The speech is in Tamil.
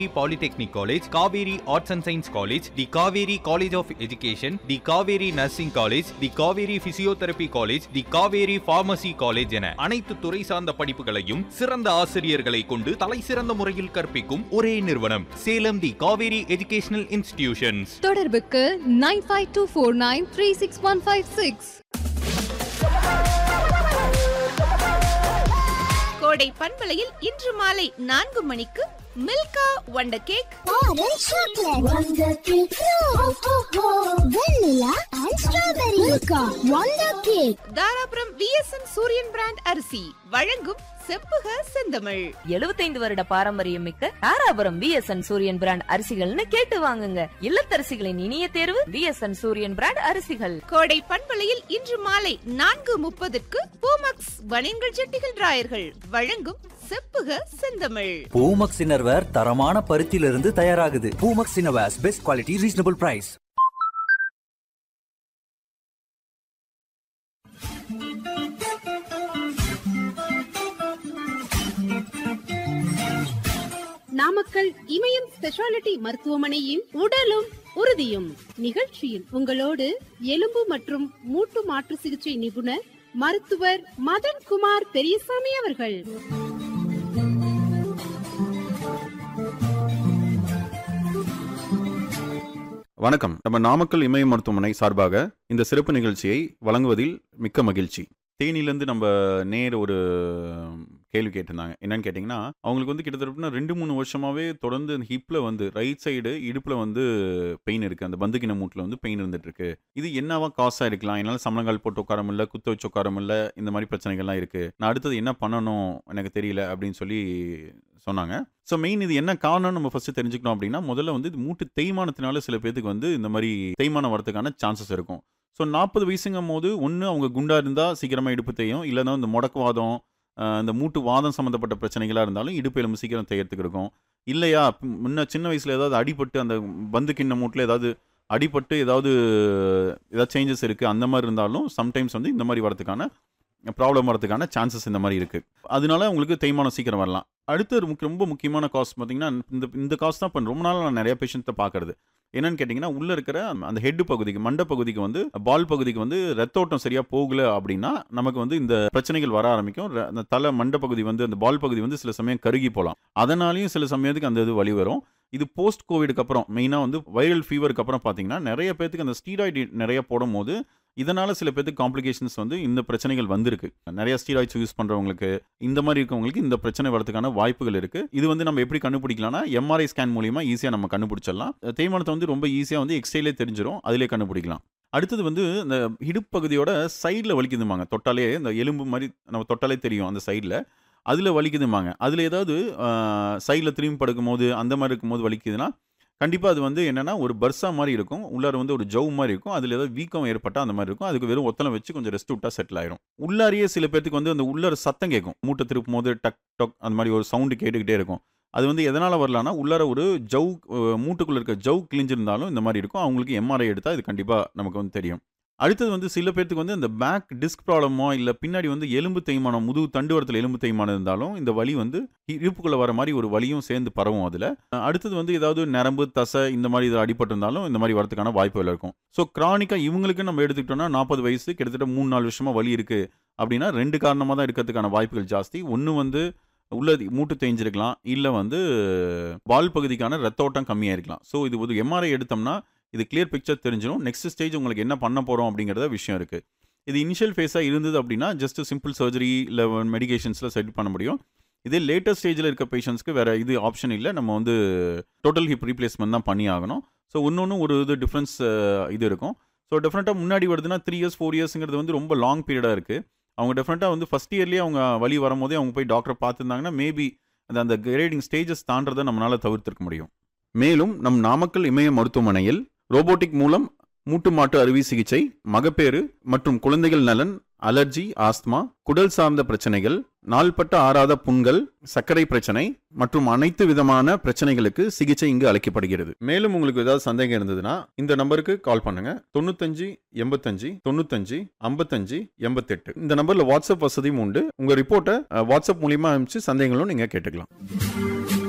Polytechnic College, Kaveri Arts and Science College, the Kaveri College of Education, the Kaveri Nursing College, the Kaveri Physiotherapy College, the Kaveri Pharmacy College என அனைத்து துறை சார்ந்த படிப்புகளையும் சிறந்த ஆசிரியர்களை கொண்டு தலை சிறந்த முறையில் கற்பிக்கும் ஒரே நிறுவனம் Salem the Kaveri educational institutions தொடர்புக்கு nine five two four nine three six one five six கோடை பண்பலையில் இன்று மாலை நான்கு மணிக்கு Milka wonder cake Orange chocolate, Wonder Cake, oh, oh, oh. Vanilla and strawberry, Milka, Wonder Cake. Dharapuram VSN Suriyan brand அரிசி வழங்கும் செப்புக செந்தமிழ் 75 வருட பாரம்பரியம் மிக்க தாராபுரம் பிஎஸ்என் சூரியன் பிராண்ட் அரிசிகள்னு கேட்டு வாங்குங்க இல்லத்தரசிகளின் இனிய தேர்வு பிஎஸ்என் சூரியன் பிராண்ட் அரிசிகள் கோடை பண்பலையில் இன்று மாலை நான்கு முப்பதுக்கு பூமக்ஸ் பனியன்கள் ஜெட்டிகள் டிராயர்கள் வழங்கும் செப்புக செந்தமிழ் பூமக்ஸ் இன்னர்வேர் தரமான பருத்தியிலிருந்து தயாராகுது Poomax innerwears best quality reasonable price Namakkal Imayam speciality மருத்துவமனையின் உடலும் உறுதியும் நிகழ்ச்சியில் உங்களோடு எலும்பு மற்றும் மூட்டு மாற்று சிகிச்சை நிபுணர் மருத்துவர் மதன் குமார் பெரியசாமி அவர்கள் வணக்கம் நம்ம நாமக்கல் இமய மருத்துவமனை சார்பாக இந்த சிறப்பு நிகழ்ச்சியை வழங்குவதில் மிக்க மகிழ்ச்சி தேனியிலேருந்து நம்ம நேர் ஒரு கேள்வி கேட்டிருந்தாங்க என்னன்னு கேட்டிங்கன்னா அவங்களுக்கு வந்து கிட்டத்தட்ட ரெண்டு மூணு வருஷமாவே தொடர்ந்து ஹிப்பில் வந்து ரைட் சைடு இடுப்பில் வந்து பெயின் இருக்குது அந்த பந்துக்கின மூட்டில் வந்து பெயின் இருந்துட்டு இருக்கு இது என்னவா காசாக இருக்கலாம் என்னால் சமணங்கால் போட்டு உட்கார முடியல குத்த வச்சு உட்கார முடியல இந்த மாதிரி பிரச்சனைகள்லாம் இருக்குது நான் அடுத்தது என்ன பண்ணணும் எனக்கு தெரியல அப்படின்னு சொல்லி சொன்னாங்க ஸோ மெயின் இது என்ன காரணம் நம்ம ஃபர்ஸ்ட் தெரிஞ்சுக்கணும் அப்படின்னா முதல்ல வந்து இது மூட்டு தேய்மானத்தினால சில பேத்துக்கு வந்து இந்த மாதிரி தேய்மானம் வரதுக்கான சான்சஸ் இருக்கும் ஸோ நாற்பது வயசுங்கும் போது ஒன்று அவங்க குண்டா இருந்தால் சீக்கிரமாக இடுப்பு தேயும் இல்லைன்னா இந்த முடக்குவாதம் அஹ், இந்த மூட்டு வாதம் சம்மந்தப்பட்ட பிரச்சனைகளாக இருந்தாலும் இடுப்பு எலும்பு சீக்கிரம் தேயறதுக்கு இருக்கும் இல்லையா ப்- முன்ன சின்ன வயசில் ஏதாவது அடிபட்டு அந்த பந்து கிண்ண மூட்டில் ஏதாவது அடிபட்டு ஏதாவது ஏதாவது சேஞ்சஸ் இருக்குது அந்த மாதிரி இருந்தாலும் சம்டைம்ஸ் வந்து இந்த மாதிரி வரதுக்கான ப்ராப்ளம் வரதுக்கான சான்சஸ் இந்த மாதிரி இருக்குது அதனால உங்களுக்கு தேய்மானம் சீக்கிரம் வரலாம் அடுத்து ஒரு முக்கிய ரொம்ப முக்கியமான காஸ்ட் பார்த்தீங்கன்னா இந்த இந்த காஸ்ட் தான் இப்போ ரொம்ப நாள் நான் நிறைய பேஷண்ட்டை பார்க்கறது என்னன்னு கேட்டிங்கன்னா உள்ளே இருக்கிற அந்த ஹெட் பகுதிக்கு மண்டை பகுதிக்கு வந்து பால் பகுதிக்கு வந்து ரத்தோட்டம் சரியாக போகல அப்படின்னா நமக்கு வந்து இந்த பிரச்சனைகள் வர ஆரம்பிக்கும் ர- அந்த தலை மண்டை பகுதி வந்து அந்த பால் பகுதி வந்து சில சமயம் கருகி போகலாம் அதனாலையும் சில சமயத்துக்கு அந்த இது வழி வரும் இது போஸ்ட் கோவிடுக்கு அப்புறம் மெயினாக வந்து வைரல் ஃபீவருக்கு அப்புறம் பார்த்தீங்கன்னா நிறைய பேத்துக்கு அந்த ஸ்டீராய்டு நிறைய போடும்போது இதனால சில பேத்துக்கு காம்ப்ளிகேஷன்ஸ் வந்து இந்த பிரச்சனைகள் வந்திருக்கு நிறைய ஸ்டீராய்ட்ஸ் யூஸ் பண்றவங்களுக்கு இந்த மாதிரி இருக்கவங்களுக்கு இந்த பிரச்சனை வரதுக்கான வாய்ப்புகள் இருக்கு இது வந்து நம்ம எப்படி கண்டுபிடிக்கலாம்னா எம்ஆர்ஐ ஸ்கேன் மூலியமா ஈஸியாக நம்ம கண்டுபிடிச்சிடலாம் தேய்மானத்தை வந்து ரொம்ப ஈஸியாக வந்து எக்ஸ்ரேலே தெரிஞ்சிடும் அதிலே கண்டுபிடிக்கலாம் அடுத்தது வந்து இந்த இடுப்பு பகுதியோட சைடில் வலிக்குதுமாங்க தொட்டாலே இந்த எலும்பு மாதிரி நம்ம தொட்டாலே தெரியும் அந்த சைடில் அதில் வலிக்குதுமாங்க அதில் ஏதாவது சைடில் திரும்பி படுக்கும் போது அந்த மாதிரி இருக்கும்போது வலிக்குதுன்னா கண்டிப்பாக அது வந்து என்னன்னா ஒரு பர்சா மாதிரி இருக்கும் உள்ளார வந்து ஒரு ஜவ் மாதிரி இருக்கும் அதில் ஏதாவது வீக்கம் ஏற்பட்டால் அந்த மாதிரி இருக்கும் அதுக்கு வெறும் ஒத்தலம் வச்சு கொஞ்சம் ரெஸ்ட் விட்டா செட்டில் ஆயிரும் உள்ளாரியே சில பேர்த்துக்கு வந்து அந்த உள்ளார சத்தம் கேட்கும் மூட்டை திருப்பும் போது டக் டக் அந்த மாதிரி ஒரு சவுண்டு கேட்டுக்கிட்டே இருக்கும் அது வந்து எதனால் வரலான்னா உள்ளார ஒரு ஜவ் அஹ், மூட்டுக்குள்ள இருக்க ஜவ் கிழிஞ்சிருந்தாலும் இந்த மாதிரி இருக்கும் அவங்களுக்கு எம்ஆர்ஐ எடுத்தால் இது கண்டிப்பாக நமக்கு வந்து தெரியும் அடுத்தது வந்து சில பேர்த்துக்கு வந்து இந்த பேக் டிஸ்க் ப்ராப்ளமோ இல்லை பின்னாடி வந்து எலும்பு தேய்மானம் முதுகு தண்டுவரத்தில் எலும்பு தேய்மானம் இருந்தாலும் இந்த வலி வந்து இடுப்புக்குள்ளே வர மாதிரி ஒரு வலியும் சேர்ந்து பரவும் அதில் அடுத்தது வந்து ஏதாவது நரம்பு தசை இந்த மாதிரி இதில் அடிபட்டிருந்தாலும் இந்த மாதிரி வரதுக்கான வாய்ப்புகள் இருக்கும் ஸோ கிரானிக்காக இவங்களுக்கு நம்ம எடுத்துக்கிட்டோம்னா நாற்பது வயசு கிட்டத்தட்ட மூணு நாலு வருஷமாக வலி இருக்குது அப்படின்னா ரெண்டு காரணமாக தான் இருக்கிறதுக்கான வாய்ப்புகள் ஜாஸ்தி ஒன்று வந்து உள்ள மூட்டு தேஞ்சிருக்கலாம் இல்லை வந்து வால் பகுதிக்கான ரத்த ஓட்டம் கம்மியாக இருக்கலாம் ஸோ இது ஒரு எம்ஆர்ஐ எடுத்தோம்னா இது கிளியர் பிக்சர் தெரிஞ்சிடும் நெக்ஸ்ட் ஸ்டேஜ் உங்களுக்கு என்ன பண்ண போகிறோம் அப்படிங்கிறத விஷயம் இருக்குது இது இனிஷியல் ஃபேஸாக இருந்தது அப்படின்னா ஜஸ்ட் சிம்பிள் சர்ஜரி இல்லை மெடிகேஷன்ஸில் செட் பண்ண முடியும் இதே லேட்டஸ்ட் ஸ்டேஜில் இருக்க பேஷண்ட்ஸ்க்கு வேறு இது ஆப்ஷன் இல்லை நம்ம வந்து டோட்டல் ஹிப் ரீப்ளேஸ்மெண்ட் தான் பண்ணி ஆகணும் ஸோ ஒன்று ஒரு இது டிஃப்ரென்ஸ் இது இருக்கும் ஸோ டெஃபினட்டாக முன்னாடி வருதுன்னா த்ரீ இயர்ஸ் ஃபோர் இயர்ஸுங்கிறது வந்து ரொம்ப லாங் பீரியடாக இருக்குது அவங்க டெஃபினட்டாக வந்து ஃபஸ்ட் இயர்லேயே அவங்க வழி வரும்போதே அவங்க போய் டாக்டரை பார்த்துருந்தாங்கன்னா மேபி அந்த அந்த கிரேடிங் ஸ்டேஜஸ் தாண்டதை நம்மளால் தவிர்த்திருக்க முடியும் மேலும் நம் நாமக்கல் இமய மருத்துவமனையில் ரோபோட்டிக் மூலம் மூட்டு மாட்டு அறுவை சிகிச்சை மகப்பேறு மற்றும் குழந்தைகள் நலன் அலர்ஜி ஆஸ்துமா குடல் சார்ந்த பிரச்சனைகள் நாள்பட்ட ஆறாத புண்கள் சர்க்கரை பிரச்சனை மற்றும் அனைத்து விதமான பிரச்சனைகளுக்கு சிகிச்சை இங்கு அளிக்கப்படுகிறது மேலும் உங்களுக்கு ஏதாவது சந்தேகம் இருந்ததுன்னா இந்த நம்பருக்கு கால் பண்ணுங்க தொண்ணூத்தஞ்சு எண்பத்தஞ்சு தொண்ணூத்தஞ்சு ஐம்பத்தஞ்சு எண்பத்தெட்டு இந்த நம்பர்ல வாட்ஸ்அப் வசதியும் உண்டு உங்க ரிப்போர்ட்டை அஹ், வாட்ஸ்அப் மூலியமா அனுப்பிச்சு சந்தேகங்களும் நீங்க கேட்டுக்கலாம்